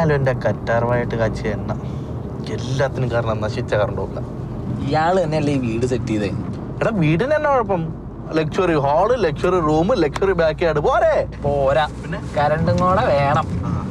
എന്നാലും എൻ്റെ കറ്റാർവായിട്ട് കാച്ചിയ എണ്ണ എല്ലാത്തിനും കാരണം നശിച്ച കറണ്ട് പോക്ക ഇയാള് തന്നെയല്ലേ ഈ വീട് സെറ്റ് ചെയ്തേ എടാ വീടിന് എന്നാ കുഴപ്പം luxury hall luxury room luxury backyard പോരെ പോരാ പിന്നെ കരണ്ടും കൂടെ വേണം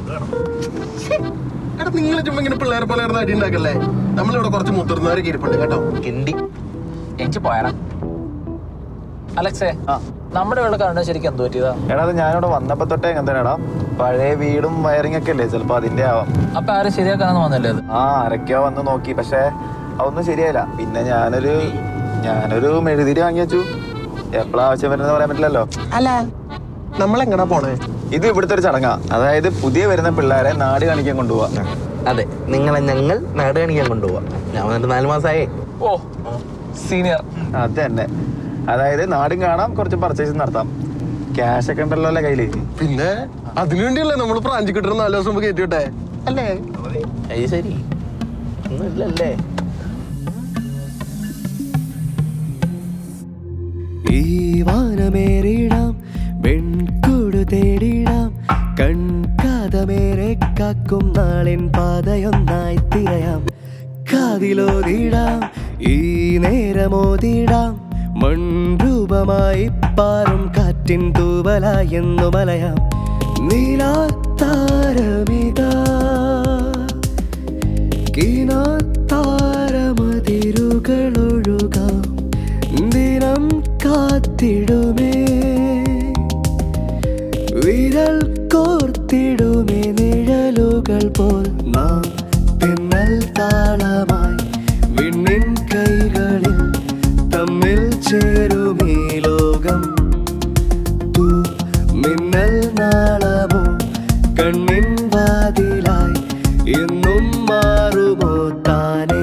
എടാ നിങ്ങൾ ചുമ്മാ ഇങ്ങനെ പിള്ളേരെ പോലെ കിടന്ന് അടി ഉണ്ടാക്കല്ലേ നമ്മളിവിടെ കുറച്ച് മുതിർന്നവരൊക്കെ ഇരിപ്പുണ്ട് കേട്ടോ കിണ്ടി എനിക്ക് പോയണം അലക്സേ നമ്മുടെ ഇവിടെ കരണ്ട് ശരിക്കും എന്ത് പറ്റിയതാ എടാ അത് ഞാനിവിടെ വന്നപ്പോ തൊട്ടേ എങ്ങനെ തന്നെടാ പഴയ വീടും വയറിംഗ് ഒക്കെ അല്ലേ ചിലപ്പോ അതിന്റെ ആവാം അപ്പൊ ആരും ശരിയാക്കാനൊന്നും വന്നല്ലേ അത് ആ ആരൊക്കെയോ വന്ന് നോക്കി പക്ഷെ അതൊന്നും ശരിയായില്ല പിന്നെ ഞാനൊരു ഞാനൊരു മെഴുതിരി വാങ്ങി വെച്ചു എപ്പോഴാ ആവശ്യം വരുന്നത് പറയാൻ പറ്റില്ലല്ലോ അല്ല നമ്മളെങ്ങടാ പോണേ ഇത് ഇവിടുത്തെ ഒരു ചടങ്ങാ അതായത് പുതിയ വരുന്ന പിള്ളേരെ നാട് കാണിക്കാൻ കൊണ്ടുപോവാ അതെ നിങ്ങളെ ഞങ്ങൾ നാട് കാണിക്കാൻ കൊണ്ടുപോവാം ഞാൻ വന്നിട്ട് നാല് മാസമായേ ഓ സീനിയർ അത് തന്നെ അതായത് നാടും കാണാം കുറച്ച് പർച്ചേസ് നടത്താം ക്യാഷ് ഒക്കെ ഉണ്ടല്ലോ അല്ലേ കയ്യില് പിന്നെ അതിനുവേണ്ടിയല്ലേ നമ്മൾ പ്രാഞ്ചി കിട്ടുന്ന നാല് ദിവസം മുമ്പ് കയറ്റി വിട്ടെ അല്ലേ അത് ശരി ഒന്നും ഇല്ലല്ലേ ഈ വാനമേറിടാം വെൺകൂടു തേടിടാം കൺകാതമേറെ കാക്കും നാളിൻ പാതയൊന്നായി തിരയാം കാതിലോതിടാം ഈ നേരമോതിടാം മൺരൂപമായി പാറും കാറ്റിൻ തൂവലായെന്നു മലയാം നീലാത്താരമിതാ കിനാത്താരമതിരുകളൊഴുകാം ദിനം കാത്തിടുമേ വിരൽ കോർത്തിടുമേ നിഴലുകൾ പോൽ നാം പിന്നൽ താളമായി വിണ്ണിൻ കൈകളിൽ തമ്മിൽ ചേരുമീ ലോകം തൂ മിന്നൽ നാളമോ കണ്ണിൻ വാതിലായി എന്നും മാറുമോ താനേ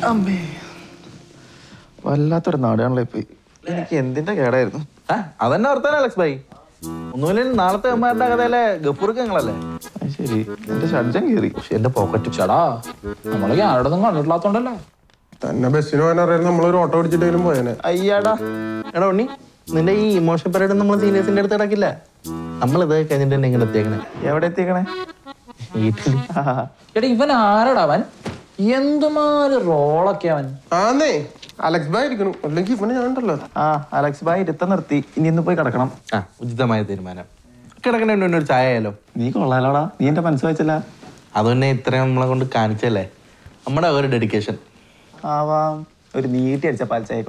വല്ലാത്തൊരു നാടാണല്ലോ പോയി എനിക്ക് എന്തിന്റെ കേടായിരുന്നു ആ അതന്നെ ഓർത്താൻ അലക്സ് ഭായി ഒന്നുമില്ല നാളത്തെ അമ്മമാരുടെ കഥയിലെ ഗപ്പൂർക്കങ്ങളല്ലേ അത് ശരി എന്റെ ഷഡ്ജം കയറി പക്ഷെ എന്റെ പോക്കറ്റ് ചേടാ നമ്മള് ആരോടൊന്നും കണ്ടിട്ടില്ലാത്തോണ്ടല്ലേ തന്നെ ബസ്സിന് പോകാൻ അറിയാൻ നമ്മളൊരു ഓട്ടോ പിടിച്ചിട്ടെങ്കിലും പോയേനെ അയ്യാടാ എടാ ഉണ്ണി നിന്റെ ഈ ഇമോഷൻ പരേഡ് നമ്മൾ സീനിയേഴ്സിന്റെ അടുത്ത് കിടക്കില്ല നമ്മൾ ഇത് കഴിഞ്ഞിട്ട് തന്നെ ഇങ്ങനെ എത്തിയേക്കണേ എവിടെ എത്തിക്കണേ വീട്ടിൽ എടാ ഇവൻ ആരടാ അവൻ എന്തുമാതിരി റോളൊക്കെ അവൻ ആന്നേ അലക്സ് ബായ് ഇരിക്കണു അല്ലെങ്കിൽ ഇവനെ ഞാൻ ഉണ്ടല്ലോ ആ അലക്സ് ബായ് ഇരുത്തം നിർത്തി ഇനി ഇന്ന് പോയി കിടക്കണം ആ ഉചിതമായ തീരുമാനം കിടക്കണേണ്ട ഒരു ചായ ആയാലോ നീ കൊള്ളാലോടാ നീ എന്റെ മനസ്സ് വെച്ചല്ല അതുതന്നെ ഇത്രയും നമ്മളെ കൊണ്ട് കാണിച്ചല്ലേ നമ്മുടെ ഒരു ഡെഡിക്കേഷൻ ആവാം ഒരു നീട്ടി അടിച്ച പാൽച്ചായ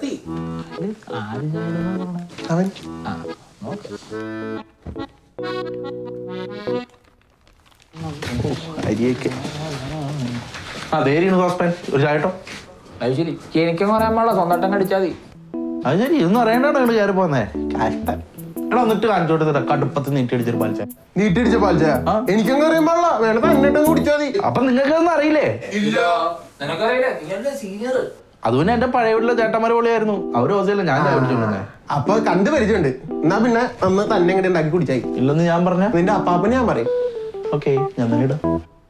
അവൻ അരിയൊക്കെ അതേ ഹോസ്പിറ്റൽ ഒരു ചായ കേട്ടോ അത് ശരി എനിക്കും പറയാൻ പാടില്ല സ്വന്തമായിട്ടും കടിച്ചാൽ മതി അത് ശരി ഇതൊന്നും അറിയണ്ടാണ് നിങ്ങൾ കയറി പോന്നേ കഷ്ടം എടാ എന്നിട്ട് കാണിച്ചു കൊടുത്തിട്ട് കടുപ്പത്ത് നീട്ടി അടിച്ചൊരു പാൽച്ചായ നീട്ടിടിച്ച പാൽച്ചായ എനിക്കങ്ങ് അറിയാൻ പാടില്ല വേണത് എന്നിട്ടും കുടിച്ചാൽ മതി അപ്പൊ നിങ്ങൾക്ക് ഒന്നും അറിയില്ലേ അത് പിന്നെ എന്റെ പഴയ വീട്ടിലെ ചേട്ടന്മാര് പൊളിയായിരുന്നു അവര് ഹോസ്റ്റലിൽ ഞാൻ ചായ കുടിച്ചോണ്ടിരുന്നേ അപ്പൊ കണ്ട് പരിചയമുണ്ട് എന്നാ പിന്നെ അന്ന് തന്നെ ഇങ്ങോട്ട് ഉണ്ടാക്കി കുടിച്ചായി ഇല്ലെന്ന് ഞാൻ പറഞ്ഞ നിന്റെ അപ്പാപ്പനെ ഞാൻ പറയും ഓക്കെ ഞാൻ തന്നെ ഇടാം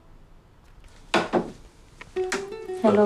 ഹലോ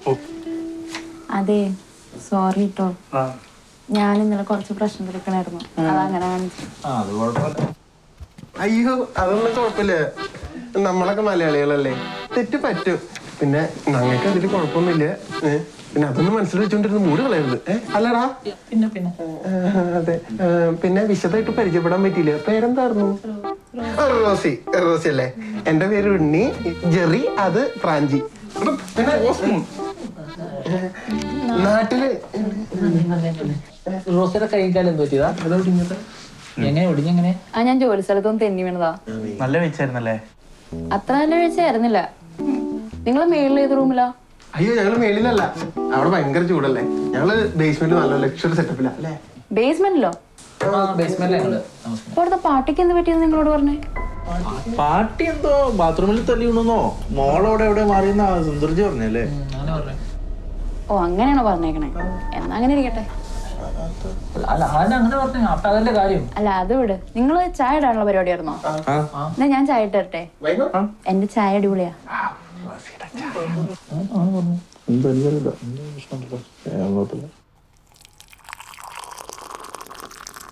അതെ സോറി കേട്ടോ ഞാൻ ഇന്നലെ കുറച്ച് പ്രശ്നം എടുക്കണായിരുന്നു അതങ്ങനെ കാണിച്ചു ആ അത് കുഴപ്പമില്ല അയ്യോ അതൊന്നും കുഴപ്പമില്ല നമ്മളൊക്കെ മലയാളികളല്ലേ തെറ്റ് പറ്റും പിന്നെ ഞങ്ങൾക്ക് അതിൽ കുഴപ്പമൊന്നുമില്ല ഏ? പിന്നെ അതൊന്നും മനസ്സിൽ വെച്ചോണ്ടിരുന്ന് മൂട് കളയരുത് ഏ അല്ലടാ പിന്നെ പിന്നെ ആ, അതെ ആ, പിന്നെ വിശദമായിട്ട് പരിചയപ്പെടാൻ പറ്റിയില്ല പേരെന്തായിരുന്നു ആ, റോസി റോസി അല്ലേ എന്റെ പേര് ഉണ്ണി ജെറി അത് ഫ്രാഞ്ചി പിന്നെ ഏ, നാട്ടില് റോസിയുടെ കൈ കാലം എന്ത് പറ്റിയതാ എങ്ങനെ ഒടിഞ്ഞെങ്ങനെ ആ ഞാൻ ജോലി സ്ഥലത്തൊന്നും തെന്നി വീണതാ നല്ല വെച്ചായിരുന്നല്ലേ അത്ര നല്ല വീഴ്ചയായിരുന്നില്ല നിങ്ങൾ മേളിൽ ഏത് റൂമിലാ അയ്യോ ഞങ്ങള് മേളിലല്ല അവിടെ ഭയങ്കര ചൂടല്ലേ ഞങ്ങള് ബേസ്മെന്റ് നല്ല ലക്ഷറി സെറ്റപ്പിലാ അല്ലേ ബേസ്മെന്റിലോ ബേസ്മെന്റിലെ ഞങ്ങള് അപ്പൊ അവിടുത്തെ പാർട്ടിക്ക് എന്ത് പറ്റിയെന്ന് നിങ്ങളോട് പറഞ്ഞേ പാട്ടി എന്തോ ബാത്റൂമിൽ തല്ലി വീണെന്നോ മോളവിടെ എവിടെ മാറിയെന്നാ സുന്ദർജി പറഞ്ഞല്ലേ അങ്ങനെ പറഞ്ഞു ഓ അങ്ങനെയാണോ പറഞ്ഞേക്കണേ എന്നാ അങ്ങനെ ഇരിക്കട്ടെ അല്ല ആദ്യം അങ്ങനെ പറഞ്ഞു അപ്പൊ അതല്ലേ കാര്യം അല്ല അത് വിട് നിങ്ങൾ ചായ ഇടാനുള്ള പരിപാടിയായിരുന്നോ എന്നാ ഞാൻ ചായ ഇട്ട് തരട്ടെ എന്റെ ചായ അടിപൊളിയാ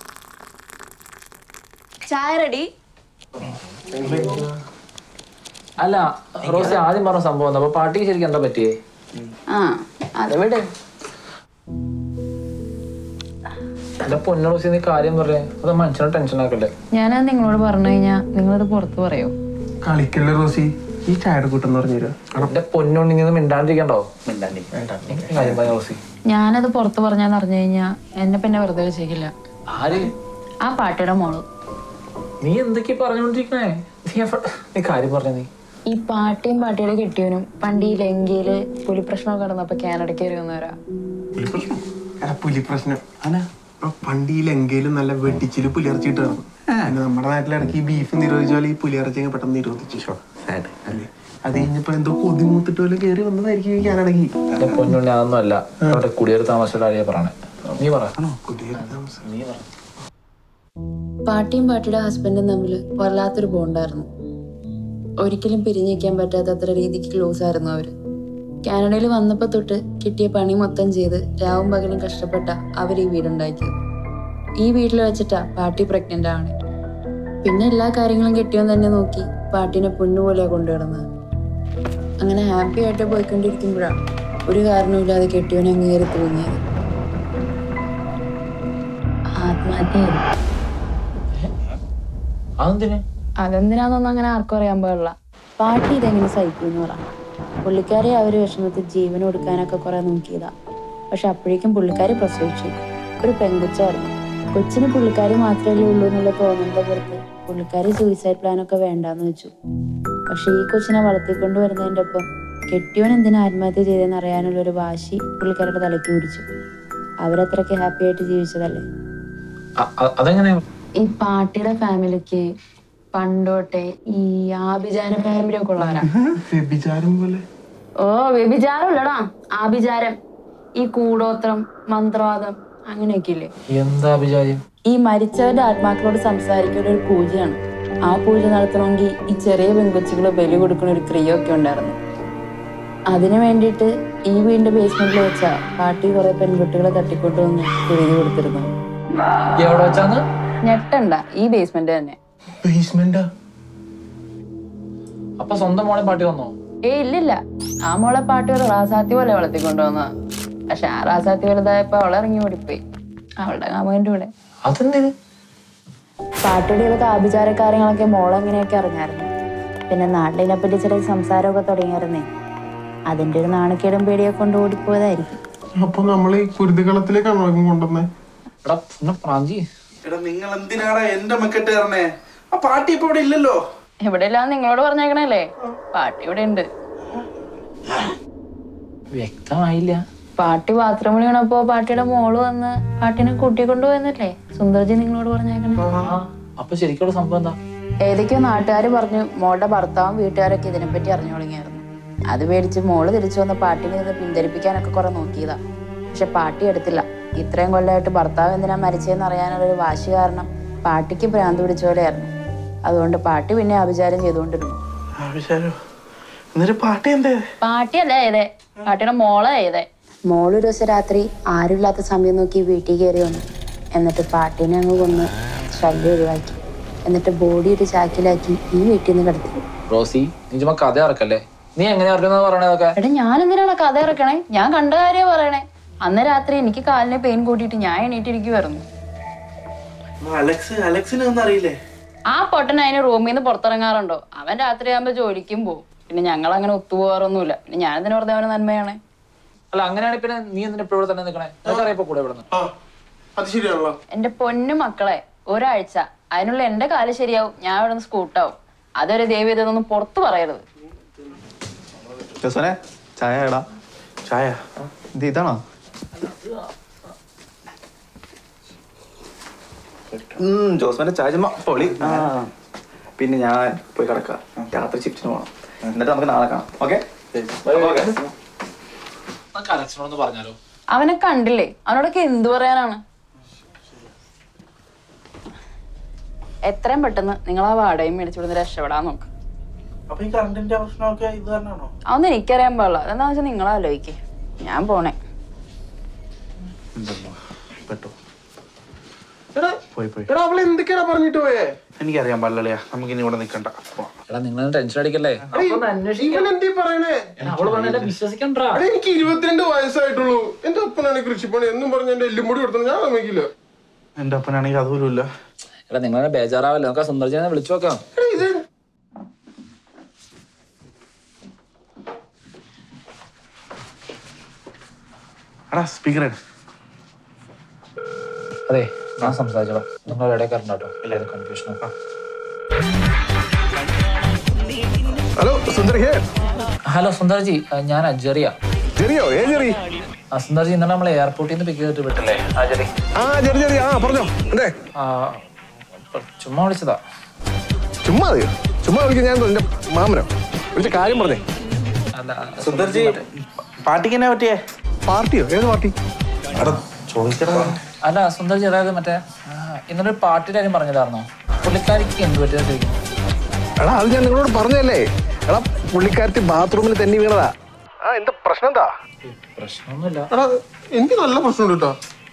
ചായ റെഡി അല്ല റോസി ആദ്യം പറഞ്ഞ സംഭവം എന്താ അപ്പൊ പാർട്ടിക്ക് ശരിക്കും എന്താ പറ്റിയേ ആ അത് വിട് എന്റെ പൊന്നു റോസി നീ കാര്യം പറയേ അത് മനുഷ്യനെ ടെൻഷൻ ആക്കല്ലേ ഞാനത് നിങ്ങളോട് പറഞ്ഞു കഴിഞ്ഞാൽ നിങ്ങളത് പുറത്ത് പറയോ കളിക്കല്ലേ റോസി ഈ ചായയുടെ കൂട്ടെന്ന് പറഞ്ഞു തരാം എന്റെ പൊന്നുണ്ണി നീ ഒന്ന് മിണ്ടാണ്ടിരിക്കണ്ടോ കാര്യം പറയാ റോസി ഞാനത് പുറത്ത് പറഞ്ഞാന്ന് അറിഞ്ഞു കഴിഞ്ഞാൽ എന്നെ പിന്നെ വെറുതെ വെച്ചേക്കില്ല ആര് ആ പാട്ടിയുടെ മോള് നീ എന്തൊക്കെയാ പറഞ്ഞോണ്ടിരിക്കണേ നീ എപ്പ- നീ കാര്യം പറഞ്ഞ നീ ഈ പാട്ടിയും പാട്ടിയുടെ കെട്ടിയവനും പണ്ട് ഈ ലങ്കയില് പുലിപ്രശ്നമൊക്കെ നടന്നപ്പോ കാനഡയ്ക്ക് കയറി വന്നവരാ എടാ പുലി പ്രശ്നം ആ പണ്ട് ഈ ലങ്കയിലും നല്ല വെട്ടിച്ചില് പുലിയിറച്ചിട്ട് കിടന്നു പിന്നെ നമ്മുടെ നാട്ടിലിടയ്ക്ക് ഈ ബീഫ് നിരോധിച്ച പോലെ ഈ പുലിയിറച്ചി അങ്ങ് പെട്ടെന്ന് നിരോധിച്ചു അല്ലേ അത് കഴിഞ്ഞപ്പോ എന്തോ കൊതി മൂത്തിട്ട് പോലെ കയറി വന്നതായിരിക്കും ഈ കാനടക്കി എന്റെ പൊന്നുണ്ണി അതൊന്നും അല്ല അവിടെ കുടിയേറി താമസിച്ചിട്ട് അറിയാ പറയണേ നീ പറ നീ പറ പാട്ടിയും പാട്ടിയുടെ ഹസ്ബൻഡും തമ്മിൽ വല്ലാത്തൊരു ബോണ്ടായിരുന്നു ഒരിക്കലും പിരിഞ്ഞിരിക്കാൻ പറ്റാത്ത അത്ര രീതിക്ക് ക്ലോസ് ആയിരുന്നു അവര് കാനഡയിൽ വന്നപ്പോൾ തൊട്ട് കിട്ടിയ പണി മൊത്തം ചെയ്ത് രാവും പകലും കഷ്ടപ്പെട്ട അവർ ഈ വീടുണ്ടാക്കിയത് ഈ വീട്ടിൽ വെച്ചിട്ടാ പാട്ടി പ്രഗ്നന്റ് ആണ് പിന്നെ എല്ലാ കാര്യങ്ങളും കെട്ടിയവൻ തന്നെ നോക്കി പാട്ടിനെ പൊന്നുപോലെ കൊണ്ടുകിടന്നത് അങ്ങനെ ഹാപ്പി ആയിട്ട് പോയിക്കൊണ്ടിരിക്കുമ്പോഴാണ് ഒരു കാരണവുമില്ലാതെ കെട്ടിയവനെ അങ്ങേറി തൂങ്ങിയത് ആത്മഹത്യ ചെയ്തു അതെന്തിന് അതെന്തിനാന്നൊന്നും അങ്ങനെ ആർക്കും അറിയാൻ പാടില്ല പാട്ടി ഇതെങ്ങനെ സഹിക്കുമെന്ന് പറ പുള്ളിക്കാരെ ആ ഒരു വിഷമത്തിൽ ജീവൻ കൊടുക്കാനൊക്കെ കുറെ നോക്കിയതാ പക്ഷെ അപ്പോഴേക്കും പുള്ളിക്കാരി പ്രസവിച്ചു ഒരു പെങ്കൊച്ചായിരുന്നു കൊച്ചിന് പുള്ളിക്കാരി മാത്രമല്ലേ ഉള്ളൂ എന്നുള്ള തോന്നലിന്റെ പുറത്ത് പുള്ളിക്കാരി സൂയിസൈഡ് പ്ലാൻ ഒക്കെ വേണ്ടാന്ന് വെച്ചു പക്ഷെ ഈ കൊച്ചിനെ വളർത്തിക്കൊണ്ട് വരുന്നതിന്റെ ഒപ്പം കെട്ടിയോൻ എന്തിനാ ആത്മഹത്യ ചെയ്തെന്ന് അറിയാനുള്ള ഒരു വാശി പുള്ളിക്കാരുടെ തലയ്ക്ക് പിടിച്ചു അവരത്രയ്ക്ക് ഹാപ്പി ആയിട്ട് ജീവിച്ചതല്ലേ അ- അ- അതെങ്ങനെ ഈ പാട്ടിയുടെ ഫാമിലിക്ക് പണ്ടോട്ടെ ഈ ആഭിചാര ഫാമിലി ഒക്കെ ഉള്ളവരാ വ്യഭിചാരം പോലെ ഓ വ്യഭിചാരം ഇല്ലടാ ആഭിചാരം ഈ കൂടോത്രം മന്ത്രവാദം അങ്ങനെയൊക്കെ ഇല്ലേ എന്താ വിചാര്യം ഈ മരിച്ചവരുടെ ആത്മാക്കളോട് സംസാരിക്കുന്ന ഒരു പൂജയാണ് ആ പൂജ നടത്തണമെങ്കിൽ ഈ ചെറിയ പെൺകൊച്ചുകളെ ബലി കൊടുക്കുന്ന ഒരു ക്രിയൊക്കെ ഉണ്ടായിരുന്നു അതിനു വേണ്ടിയിട്ട് ഈ വീടിന്റെ ബേസ്മെന്റിൽ വെച്ചാ പാട്ടി കുറെ പെൺകുട്ടികളെ തട്ടിക്കൊണ്ട് വന്ന് കുരുതി കൊടുത്തിരുന്നു എവിടെ വെച്ചാന്ന് ഞെട്ടണ്ട ഈ ബേസ്മെന്റ് തന്നെ ബേസ്മെന്റാ അപ്പൊ സ്വന്തം മോളെ പാട്ടി വന്നോ ഏ ഇല്ലില്ല ആ മോളെ പാട്ടി ഒരു റാസാത്തി പോലെ വളർത്തിക്കൊണ്ടുവന്ന പക്ഷെ ആ റാസാത്തി വലുതായപ്പോ അവളെ ഇറങ്ങി ഓടിപ്പോയി അവളുടെ കാമുകന്റെ കൂടെ അതെന്തിന് പാട്ടിയുടെ ഇതൊക്കെ ആഭിചാര കാര്യങ്ങളൊക്കെ മോളെങ്ങനെയൊക്കെ അറിഞ്ഞായിരുന്നു പിന്നെ നാട്ടിനെ പറ്റി ചെറിയ സംസാരമൊക്കെ തുടങ്ങിയായിരുന്നേ അതിന്റെ ഒരു നാണക്കേടും പേടിയൊക്കെ കൊണ്ട് ഓടിപ്പോയതായിരിക്കും അപ്പൊ നമ്മൾ ഈ കുരുതികളത്തിലേക്കാണോ ഇങ്ങ് കൊണ്ടുവന്നേ എടാ പിന്നെ പ്രാഞ്ചി എടാ നിങ്ങൾ എന്തിനാടാ എന്റെ മെക്കെട്ട് കയറണേ ആ പാട്ടി ഇപ്പൊ ഇവിടെ ഇല്ലല്ലോ ഇവിടെ എല്ലാം നിങ്ങളോട് പറഞ്ഞേക്കണല്ലേ പാട്ടി ഇവിടെ ഉണ്ട് വ്യക്തമായില്ല പാട്ടി ബാത്റൂമിൽ വീണപ്പോ പാട്ടിയുടെ മോള് വന്ന് പാട്ടിനെ കൂട്ടിക്കൊണ്ടു പോയെന്നല്ലേ സുന്ദർജി നിങ്ങളോട് പറഞ്ഞേക്കണേ ആ അപ്പൊ ശരിക്കുള്ള സംഭവം എന്താ ഏതൊക്കെയോ നാട്ടുകാർ പറഞ്ഞു മോളുടെ ഭർത്താവും വീട്ടുകാരൊക്കെ ഇതിനെപ്പറ്റി അറിഞ്ഞു തുടങ്ങിയായിരുന്നു അത് പേടിച്ച് മോള് തിരിച്ചു വന്ന പാട്ടിനെ നിന്ന് പിന്തിരിപ്പിക്കാനൊക്കെ കുറെ നോക്കിയതാ പക്ഷെ പാട്ടി എടുത്തില്ല ഇത്രയും കൊല്ലമായിട്ട് ഭർത്താവ് എന്തിനാ മരിച്ചതെന്ന് അറിയാനുള്ള ഒരു വാശി കാരണം പാട്ടിക്ക് ഭ്രാന്ത് പിടിച്ച പോലെയായിരുന്നു അതുകൊണ്ട് പാട്ടി പിന്നെ അഭിചാരം ചെയ്തുകൊണ്ടിരുന്നു ആവശ്യാലോ എന്നിട്ട് പാട്ടി എന്തേ പാട്ടിയല്ല ഏതേ പാട്ടിയുടെ മോളെ ഏതേ മോള് ഒരു ദിവസം രാത്രി ആരുമില്ലാത്ത സമയം നോക്കി വീട്ടിൽ കയറി വന്നു എന്നിട്ട് പാട്ടിനെ അങ്ങ് കൊന്ന് ശല്യം ഒഴിവാക്കി എന്നിട്ട് ബോഡി ഒരു ചാക്കിലാക്കി ഈ വീട്ടിൽ നിന്ന് കിടത്തി റോസി നീ ചുമ്മാ കഥ ഇറക്കല്ലേ നീ എങ്ങനെ അറിയുന്ന പറയണതൊക്കെ എടാ ഞാൻ എന്തിനാണ് കഥ ഇറക്കണേ ഞാൻ കണ്ട കാര്യം പറയണേ അന്ന് രാത്രി എനിക്ക് കാലിന് പെയിൻ കൂട്ടിയിട്ട് ഞാൻ എണീറ്റിരിക്കുവായിരുന്നു അലക്സ് അലക്സിനെ ഒന്നും അറിയില്ലേ ആ പൊട്ടൻ അതിന് റൂമിൽ നിന്ന് പുറത്തിറങ്ങാറുണ്ടോ അവൻ രാത്രി ആകുമ്പോ ജോലിക്കും പോകും പിന്നെ ഞങ്ങൾ അങ്ങനെ ഒത്തുപോകാറൊന്നുമില്ല പിന്നെ ഞാൻ എന്തിനു വെറുതെ അവന് നന്മയാണ് അല്ല അങ്ങനെയാണെങ്കിൽ പിന്നെ നീ എന്തിനാ ഇപ്പൊ ഇവിടെ തന്നെ നിൽക്കണേ നിനക്കറിയപ്പോ കൂടെ ഇവിടെ ആ അത് ശരിയാണല്ലോ എന്റെ പൊന്നു മക്കളെ ഒരാഴ്ച അതിനുള്ള എന്റെ കാല് ശരിയാവും ഞാൻ ഇവിടെ നിന്ന് സ്കൂട്ടാവും അതൊരു ദേവി ഇതൊന്നും പുറത്ത് പറയരുത് ജോസനെ ചായ എടാ ചായ ഇത് ഇതാണോ ഉം, ജോസ്മന്റെ ചായ ചുമ്മാ പൊളി ആ. പിന്നെ ഞാൻ പോയി കിടക്കാം രാത്രി ഷിഫ്റ്റിന് പോകണം എന്നിട്ട് നമുക്ക് നാളെ കാണാം ഓക്കെ നമുക്ക് അലക്സിനോടൊന്ന് പറഞ്ഞാലോ അവനെ കണ്ടില്ലേ അവനോടൊക്കെ എന്തു പറയാനാണ് എത്രയും പെട്ടെന്ന് നിങ്ങൾ ആ വാടകയും മേടിച്ചുവിടുന്ന് രക്ഷപ്പെടാൻ നോക്ക് അപ്പൊ ഈ കറണ്ടിന്റെ പ്രശ്നമൊക്കെ ഇത് തന്നെയാണോ അതൊന്നും എനിക്കറിയാൻ പാടില്ല അതെന്താ വെച്ചാൽ നിങ്ങൾ ആലോചിക്കേ ഞാൻ പോണേ പെട്ടു എടാ പോയി പോയി എടാ അവൾ എന്തൊക്കെയാ പറഞ്ഞിട്ട് പോയേ എനിക്കറിയാൻ പാടില്ലളിയാ നമുക്ക് ഇനി ഇവിടെ നിൽക്കണ്ട പോവാം. എടാ നിങ്ങൾ ടെൻഷൻ അടിക്കല്ലേ ഇവൻ എന്തീ പറയണേ അവള് പറഞ്ഞ വിശ്വസിക്കണ്ടാ എടാ എനിക്ക് ഇരുപത്തിരണ്ട് വയസ്സായിട്ടുള്ളൂ എന്റെ അപ്പനാണ് കൃഷിപ്പണി എന്നും പറഞ്ഞ എന്റെ എല്ലും കൂടി കൊടുത്തു ഞാൻ സമ്മതിക്കില്ല എന്റെ അപ്പനാണെങ്കിൽ അതുപോലും ഇല്ല എടാ നിങ്ങളെ ബേജാറാവല്ലേ നമുക്ക് ആ സുന്ദർജിനെ വിളിച്ചു നോക്കാം എടാ ഇത് എടാ സ്പീക്കർ അതെ ഞാൻ സംസാരിച്ചോളാം നിങ്ങൾ എവിടെ കറണ്ടോ എല്ലാവരും കൺഫ്യൂഷൻ ഹലോ സുന്ദരി ഹേ ഹലോ സുന്ദർജി ആ, ഞാൻ അജറിയ ജെറിയോ ഏ ജെറി ആ സുന്ദർജി ഇന്നലെ നമ്മളെ എയർപോർട്ടിൽ നിന്ന് പിക്ക് ചെയ്തിട്ട് വിട്ടില്ലേ അജറി ആ ജെറി ജെറി ആ പറഞ്ഞോ എന്തേ ആ ചുമ്മാ വിളിച്ചതാ ചുമ്മാ അത് ചുമ്മാ വിളിക്കാൻ ഞാൻ എന്റെ മാമനോ വിളിച്ച കാര്യം പറഞ്ഞേ അല്ല സുന്ദർജി പാർട്ടിക്ക് എന്നാ പറ്റിയേ പാർട്ടിയോ ഏത് പാർട്ടി എടാ ചോദിക്കടാ അല്ല സുന്ദർജി അതായത് മറ്റേ ആ, ഇന്നലെ ഒരു പാർട്ടിയുടെ കാര്യം പറഞ്ഞില്ലായിരുന്നോ പുള്ളിക്കാരിക്ക് എന്ത് പറ്റിയ ചോദിക്കും എടാ അത് ഞാൻ നിങ്ങളോട് പറഞ്ഞല്ലേ എടാ പുള്ളിക്കാരത്തി ബാത്റൂമിൽ തന്നെ വീണതാ ആ എന്താ പ്രശ്നം എന്താ പ്രശ്നമൊന്നുമില്ല എടാ എനിക്ക് നല്ല പ്രശ്നമുണ്ട് കേട്ടോ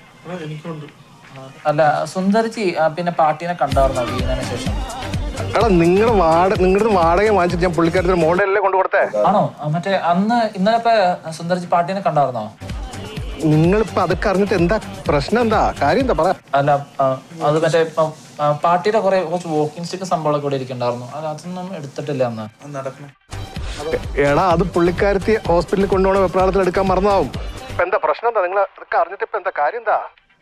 അല്ല സുന്ദർജി ആ, പിന്നെ പാർട്ടീനെ കണ്ടായിരുന്നോ വീണതിന് ശേഷം എടാ നിങ്ങളുടെ വാട നിങ്ങളുടെ വാടക വാങ്ങിച്ചിട്ട് ഞാൻ പുള്ളിക്കാരത്തിന്റെ മോഡലല്ലേ കൊണ്ടു കൊടുത്തേ ആണോ ആ, മറ്റേ അന്ന് ഇന്നലെ ഇപ്പൊ സുന്ദർജി പാർട്ടീനെ കണ്ടായിരുന്നോ നിങ്ങളിപ്പോ അതൊക്കെ അറിഞ്ഞിട്ട് എന്താ പ്രശ്നം എന്താ കാര്യം എന്താ പറ അല്ല ആ, അത് മറ്റേ ഇപ്പം, ആ, പാർട്ടിയുടെ കുറെ കുറച്ച് വോക്കിംഗ് സ്റ്റിക്ക് സംഭവങ്ങളൊക്കെ ഇവിടെ ഇരിക്കണ്ടായിരുന്നു അത് അതൊന്നും എടുത്തിട്ടില്ല അന്ന് നടക്കണേ എടാ അത് പുള്ളിക്കാരത്തി ഹോസ്പിറ്റലിൽ കൊണ്ടുപോകണ വെപ്രാളത്തിൽ എടുക്കാൻ മറന്നാവും ഇപ്പൊ എന്താ പ്രശ്നം എന്താ നിങ്ങൾ അതൊക്കെ അറിഞ്ഞിട്ട് ഇപ്പൊ എന്താ കാര്യം എന്താ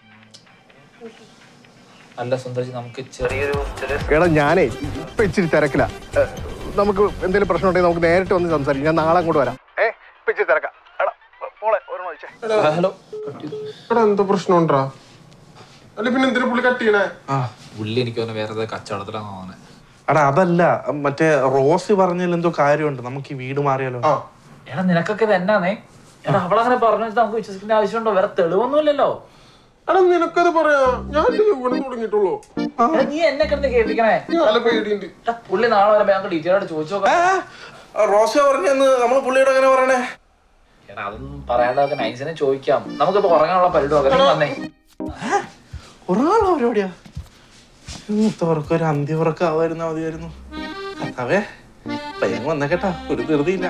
അല്ല സുന്ദർജി നമുക്ക് ചെറിയൊരു ചെറിയ എടാ ഞാനേ ഇപ്പൊ ഇച്ചിരി തിരക്കില്ല ഏ, നമുക്ക് എന്തെങ്കിലും പ്രശ്നം ഉണ്ടെങ്കിൽ നമുക്ക് നേരിട്ട് വന്ന് സംസാരിക്കാം ഞാൻ നാളെ അങ്ങോട്ട് വരാം ഏ ഇപ്പൊ ഇച്ചിരി തിരക്കാം എടാ പോളെ ഒരു വിളിച്ചേ ഹലോ എടാ എന്താ പ്രശ്നമുണ്ടാ അല്ല പിന്നെ എന്തിനാ പുള്ളി കട്ട് ചെയ്യണേ ആ പുള്ളി എനിക്ക് തോന്നുന്നു വേറെ ഏതോ കച്ചവടത്തിലാണ് തോന്നുന്നത് എടാ അതല്ല മറ്റേ റോസി പറഞ്ഞതിൽ എന്തോ കാര്യമുണ്ട് നമുക്ക് ഈ വീട് മാറിയാലോ ആ എടാ നിനക്കൊക്കെ ഇത് എന്നാന്നേ എടാ അവളങ്ങനെ പറഞ്ഞു വെച്ചാൽ നമുക്ക് വിശ്വസിക്കേണ്ട ആവശ്യമുണ്ടോ വേറെ തെളിവൊന്നുമില്ലല്ലോ എടാ നിനക്കത് പറയാ ഞാൻ ഇവിടെ തുടങ്ങിയിട്ടുള്ളൂ എടാ, നീ എന്നെ കിടന്ന് കേൾപ്പിക്കണേ നല്ല പേടിയുണ്ട് എടാ, പുള്ളി നാളെ വരുമ്പോ ഞങ്ങൾക്ക് ഡീറ്റെയിൽ ആയിട്ട് ചോദിച്ചു നോക്കാം റോസ പറഞ്ഞെന്ന് നമ്മൾ പുള്ളിയോട് അങ്ങനെ പറയണേ എടാ അതൊന്നും പറയാണ്ടൊക്കെ നൈസിനെ ചോദിക്കാം നമുക്കിപ്പോ ഉറങ്ങാനുള്ള പരിപാടി നോക്കാം നീ വന്നേ ഒരാളോ പരിപാടിയാ ഇത്തവർക്ക് ഒരു അന്ത്യവറക്കം ആവായിരുന്ന മതിയായിരുന്നു കർത്താവേ പയ്യങ്ങ് വന്നേക്കട്ടാ ഒരു ധൃതിയില്ല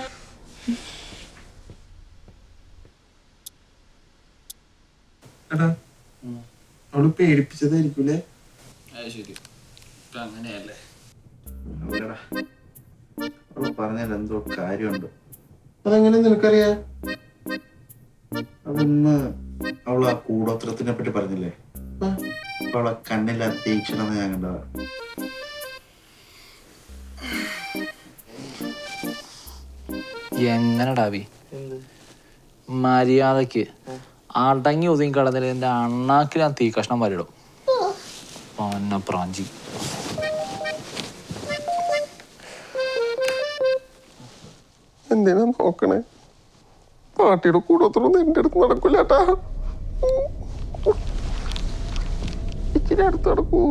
എടാ അവള് പേടിപ്പിച്ചതായിരിക്കൂലേ ശരി അങ്ങനെയല്ലേ പറഞ്ഞാൽ എന്തോ കാര്യമുണ്ട് അതെങ്ങനെ നിനക്കറിയാ അതൊന്ന് അവള് ആ കൂടോത്രത്തിനെ പറ്റി പറഞ്ഞില്ലേ അപ്പൊ അവളെ കണ്ണില്ല തീക്ഷണം ഞാൻ കണ്ടതാ എങ്ങനെടാവി മര്യാദക്ക് അടങ്ങി ഒതുങ്ങി കിടന്നില്ല എന്റെ അണ്ണാക്കിൽ ഞാൻ തീ കഷ്ണം വരിടും പന്ന പ്രാഞ്ചി എന്തിനാ നോക്കണേ പാർട്ടിയുടെ കൂടോത്രൊന്നും എന്റെ അടുത്ത് നടക്കൂല ഏട്ടാ ഇച്ചിരി അടുത്ത് നടക്കൂ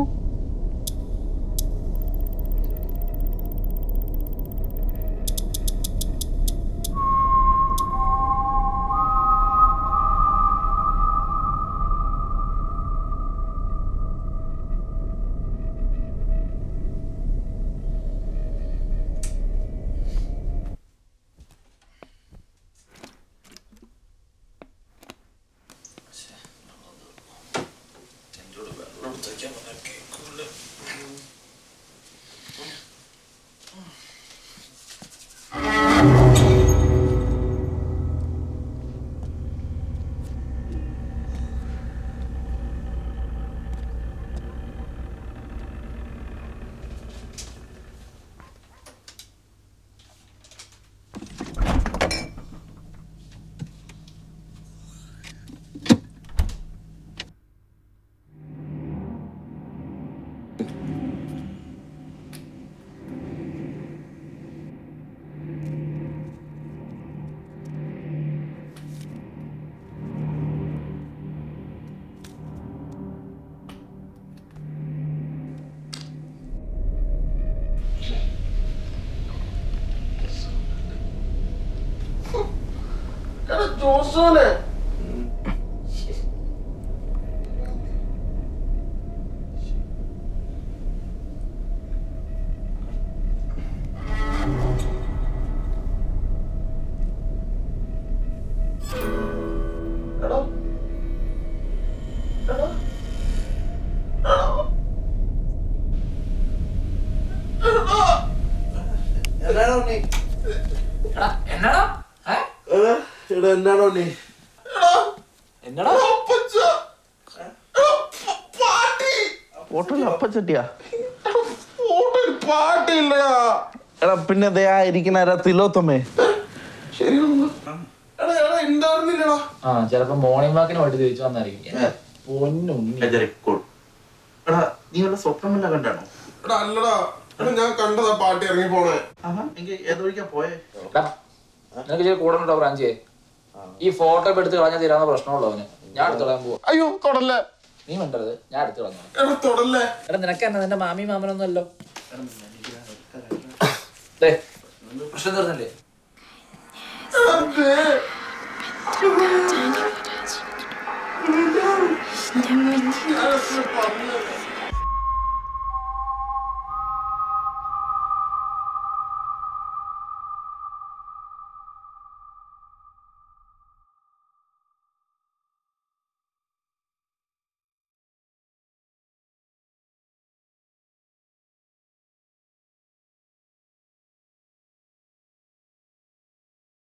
ജോസോനെ എന്താണോ നീ എന്നടാ ഫോട്ടോയിൽ അപ്പച്ചട്ടിയാ പാട്ടില്ലടാ എടാ പിന്നെ ദേ ആ ഇരിക്കുന്ന ആരാ തിലോത്തമേ ശരിയാണല്ലോ എടാ എടാ ഉണ്ടായിരുന്നില്ലടാ ആ ചിലപ്പോ മോർണിംഗ് വാക്കിന് വേണ്ടി തിരിച്ചു വന്നായിരിക്കും എന്റെ പൊന്നുണ്ണി എടാ നീ വല്ല സ്വപ്നമല്ല കണ്ടാണോ എടാ അല്ലടാ എടാ ഞാൻ കണ്ടതാ പാട്ടി ഇറങ്ങി പോണേ ആഹാ എങ്കിൽ ഏതൊഴിക്കാ പോയേ എടാ, നിനക്ക് ഇച്ചിരി കൂടെ ഉണ്ടോ ബ്രാഞ്ചിയെ ഈ ഫോട്ടോ ഇപ്പൊ എടുത്ത് കളഞ്ഞാൽ തീരാവുന്ന പ്രശ്നമുള്ളൂ അവന് ഞാൻ എടുത്ത് കളയാൻ പോവാ അയ്യോ തൊടല്ലേ നീ മിണ്ടരുത് ഞാൻ എടുത്ത് കളഞ്ഞു എടാ തൊടല്ലേ എടാ നിനക്ക് എന്നാ നിന്റെ മാമി മാമനൊന്നും അല്ലോ ദേ, പ്രശ്നം തീർന്നില്ലേ എടാ ദേ. ഞാനൊക്കെ പറഞ്ഞ